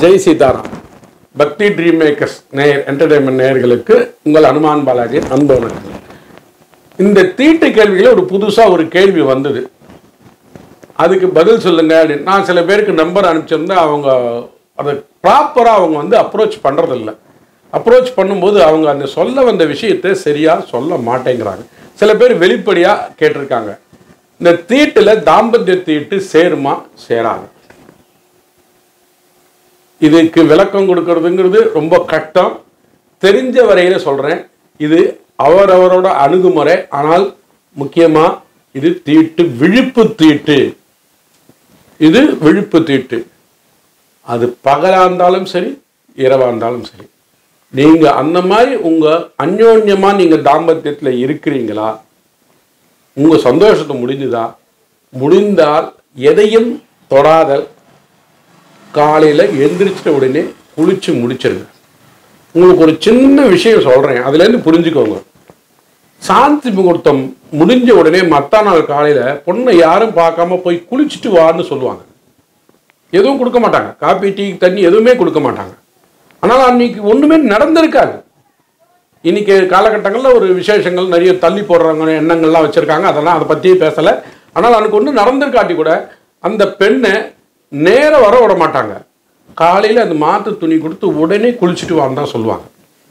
ஜெய் சீதாராம் பக்தி dream makers நேயர் entertainment நேயர்களுக்கு உங்கள் அனுமான் பாலாஜியின் அன்பு வணக்கம் இந்த தீட்டு கேள்வியில் ஒரு புதுசாக ஒரு கேள்வி வந்தது அதுக்கு பதில் சொல்லுங்க அப்படின்னு நான் சில பேருக்கு நம்பர் அனுப்பிச்சிருந்தேன் அவங்க அதை ப்ராப்பராக அவங்க வந்து அப்ரோச் பண்ணுறதில்ல அப்ரோச் பண்ணும்போது அவங்க அந்த சொல்ல வந்த விஷயத்தை சரியாக சொல்ல மாட்டேங்கிறாங்க சில பேர் வெளிப்படையாக கேட்டிருக்காங்க இந்த தீட்டில் தாம்பத்திய தீட்டு சேருமா சேராது இதுக்கு விளக்கம் கொடுக்கறதுங்கிறது ரொம்ப கஷ்டம் தெரிஞ்ச வரையில சொல்றேன் இது அவரவரோட அணுகுமுறை ஆனால் முக்கியமா இது தீட்டு விழிப்பு தீட்டு இது விழிப்பு தீட்டு அது பகலா இருந்தாலும் சரி இரவா இருந்தாலும் சரி நீங்க அந்த மாதிரி உங்க அந்யோன்யமா நீங்க தாம்பத்தியத்துல இருக்கிறீங்களா உங்க சந்தோஷத்தை முடிஞ்சுதா முடிந்தால் எதையும் தொடாதல் காலையில் எந்திரிச்சிட்ட உடனே குளிச்சு முடிச்சிருங்க உங்களுக்கு ஒரு சின்ன விஷயம் சொல்கிறேன் அதுலேருந்து புரிஞ்சுக்கோங்க சாந்தி முகூர்த்தம் முடிஞ்ச உடனே மத்தா நாள் காலையில் பொண்ணை யாரும் பார்க்காம போய் குளிச்சுட்டு வான்னு சொல்லுவாங்க எதுவும் கொடுக்க மாட்டாங்க காப்பி டீ தண்ணி எதுவுமே கொடுக்க மாட்டாங்க ஆனால் அன்னைக்கு ஒன்றுமே நடந்திருக்காது இன்னைக்கு காலகட்டங்களில் ஒரு விசேஷங்கள் நிறைய தள்ளி போடுறவங்க எண்ணங்கள்லாம் வச்சுருக்காங்க அதெல்லாம் அதை பற்றியே பேசலை ஆனால் அன்னைக்கு ஒன்றும் நடந்திருக்காட்டி கூட அந்த பெண்ணை நேர வர விட மாட்டாங்க காலையில் அந்த மாற்று துணி கொடுத்து உடனே குளிச்சுட்டு வான்னு தான் சொல்லுவாங்க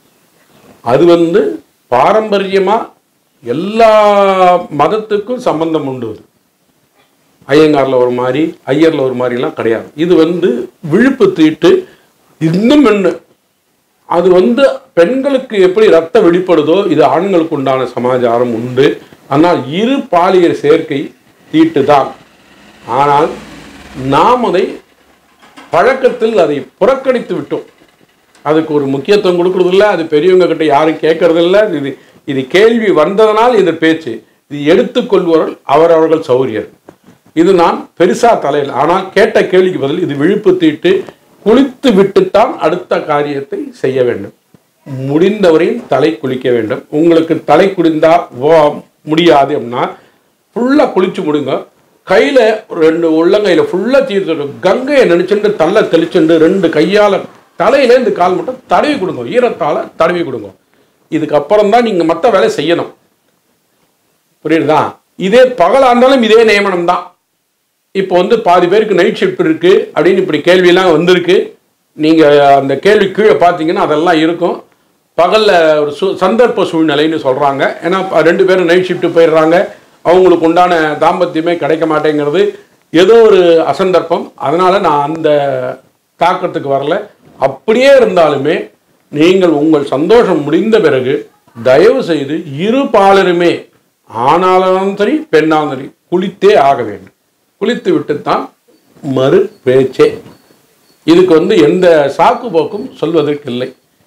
அது வந்து பாரம்பரியமாக எல்லா மதத்துக்கும் சம்பந்தம் உண்டு அது ஐயங்காரில் ஒரு மாதிரி ஐயரில் ஒரு மாதிரிலாம் கிடையாது இது வந்து விழுப்பு தீட்டு இன்னும் என்ன அது வந்து பெண்களுக்கு எப்படி ரத்தம் வெளிப்படுதோ இது ஆண்களுக்கு உண்டான சமாச்சாரம் உண்டு ஆனால் இரு பாலியல் சேர்க்கை தீட்டு தான் ஆனால் நாம் அதை பழக்கத்தில் அதை புறக்கணித்து விட்டோம் அதுக்கு ஒரு முக்கியத்துவம் கொடுக்கறதில்ல அது பெரியவங்க கிட்ட யாரும் கேட்கறதில்ல இது இது கேள்வி வந்ததனால் இந்த பேச்சு இது எடுத்துக்கொள்பவர்கள் அவரவர்கள் சௌரியர் இது நான் பெருசா தலையில் ஆனால் கேட்ட கேள்விக்கு பதில் இது விழுப்பு தீட்டு குளித்து விட்டுத்தான் அடுத்த காரியத்தை செய்ய வேண்டும் முடிந்தவரையும் தலை குளிக்க வேண்டும் உங்களுக்கு தலை குடிந்தா வோ- முடியாது அப்படின்னா ஃபுல்லாக குளிச்சு முடிங்க கையில் ரெண்டு உள்ளங்கையில் ஃபுல்லாக தீர்த்து கங்கையை நினச்சிட்டு தள்ள தெளிச்சுண்டு ரெண்டு கையால் தலையில இந்த கால் மட்டும் தடவி கொடுங்க ஈரத்தால் தடவி கொடுங்க இதுக்கப்புறம் தான் நீங்கள் மற்ற வேலை செய்யணும் புரியுதா இதே பகலாக இருந்தாலும் இதே நியமனம் தான் இப்போ வந்து பாதி பேருக்கு நைட் ஷிஃப்ட் இருக்கு அப்படின்னு இப்படி கேள்வியெல்லாம் வந்திருக்கு நீங்கள் அந்த கேள்வி கீழே பார்த்தீங்கன்னா அதெல்லாம் இருக்கும் பகலில் ஒரு சு சந்தர்ப்ப சூழ்நிலைன்னு சொல்கிறாங்க ஏன்னா ப- ரெண்டு பேரும் நைட் ஷிஃப்ட் போயிடுறாங்க அவங்களுக்கு உண்டான தாம்பத்தியமே கிடைக்க மாட்டேங்கிறது ஏதோ ஒரு அசந்தர்ப்பம் அதனால் நான் அந்த தாக்கத்துக்கு வரல அப்படியே இருந்தாலுமே நீங்கள் உங்கள் சந்தோஷம் முடிந்த பிறகு தயவு செய்து இரு பாலருமே ஆணாலும் சரி பெண்ணாலும் சரி குளித்தே ஆக வேண்டும் குளித்து விட்டுத்தான் மறு பேச்சே இதுக்கு வந்து எந்த சாக்கு போக்கும் சொல்வதற்கு இல்லை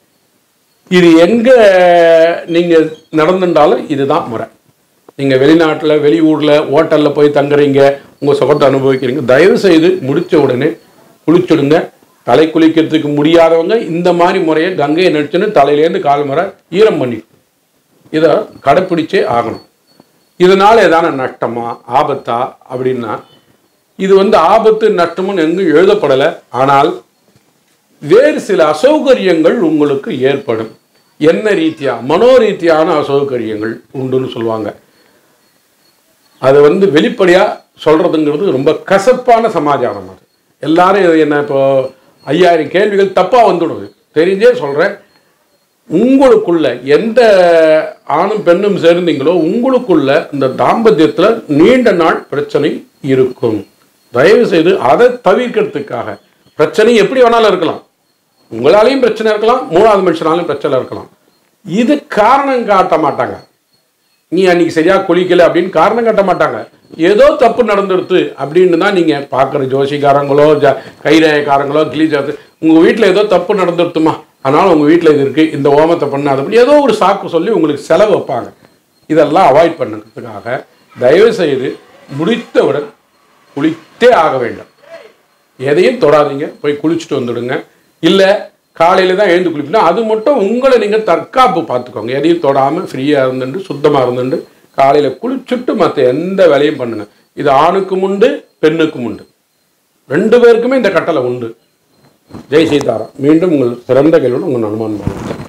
இது எங்க நீங்க நடந்துட்டாலும் இதுதான் முறை நீங்க வெளிநாட்டில் வெளியூர்ல ஹோட்டல்ல போய் தங்குறீங்க உங்க சுகத்தை அனுபவிக்கிறீங்க தயவு செய்து முடிச்ச உடனே குளிச்சுடுங்க தலை குளிக்கிறதுக்கு முடியாதவங்க இந்த மாதிரி முறையை கங்கையை நடிச்சுன்னு தலையிலேருந்து கால் முறை ஈரம் பண்ணி இதை கடைப்பிடிச்சே ஆகணும் இதனால ஏதான நஷ்டமா ஆபத்தா அப்படின்னா இது வந்து ஆபத்து நஷ்டமும் எங்கும் எழுதப்படலை ஆனால் வேறு சில அசௌகரியங்கள் உங்களுக்கு ஏற்படும் என்ன ரீதியா மனோரீதியான அசௌகரியங்கள் உண்டுன்னு சொல்லுவாங்க அது வந்து வெளிப்படையா சொல்றதுங்கிறது ரொம்ப கசப்பான சமாச்சாரம் அது எல்லாரும் இது என்ன இப்போ ஐயாயிரம் கேள்விகள் தப்பா வந்துடுது தெரிஞ்சே சொல்றேன் உங்களுக்குள்ள எந்த ஆணும் பெண்ணும் சேர்ந்தீங்களோ உங்களுக்குள்ள இந்த தாம்பத்தியத்துல நீண்ட நாள் பிரச்சனை இருக்கும் தயவு செய்து அதை தவிர்க்கிறதுக்காக பிரச்சனை எப்படி வேணாலும் இருக்கலாம் உங்களாலையும் பிரச்சனை இருக்கலாம் மூணாவது மனுஷனாலையும் பிரச்சனை இருக்கலாம் இது காரணம் காட்ட மாட்டாங்க நீ அன்னைக்கு சரியா குளிக்கல அப்படின்னு காரணம் காட்ட மாட்டாங்க ஏதோ தப்பு நடந்துடுது அப்படின்னு தான் நீங்க பார்க்குற ஜோசிக்காரங்களோ ஜ கைரேயக்காரங்களோ கிளீஜாத்து உங்க வீட்டில் ஏதோ தப்பு நடந்துடுத்துமா அதனால உங்க வீட்டில் இது இருக்கு இந்த ஓமத்தை பண்ணாத அப்படி ஏதோ ஒரு சாக்கு சொல்லி உங்களுக்கு செலவு வைப்பாங்க இதெல்லாம் அவாய்ட் பண்ணுறதுக்காக தயவு செய்து முடித்தவுடன் குளித்தே ஆக வேண்டும் எதையும் தொடாதீங்க போய் குளிச்சுட்டு வந்துடுங்க இல்லை காலையில் தான் எழுந்து குளிப்பினா அது மட்டும் உங்களை நீங்கள் தற்காப்பு பார்த்துக்கோங்க எதையும் தொடாமல் ஃப்ரீயாக இருந்துட்டு சுத்தமாக இருந்துட்டு காலையில் குளிச்சுட்டு மற்ற எந்த வேலையும் பண்ணுங்க இது ஆணுக்கும் உண்டு பெண்ணுக்கும் உண்டு ரெண்டு பேருக்குமே இந்த கட்டளை உண்டு ஜெய் சீதாராம் மீண்டும் உங்கள் சிறந்த கேள்வியோடு உங்கள் அனுமான் பாருங்கள்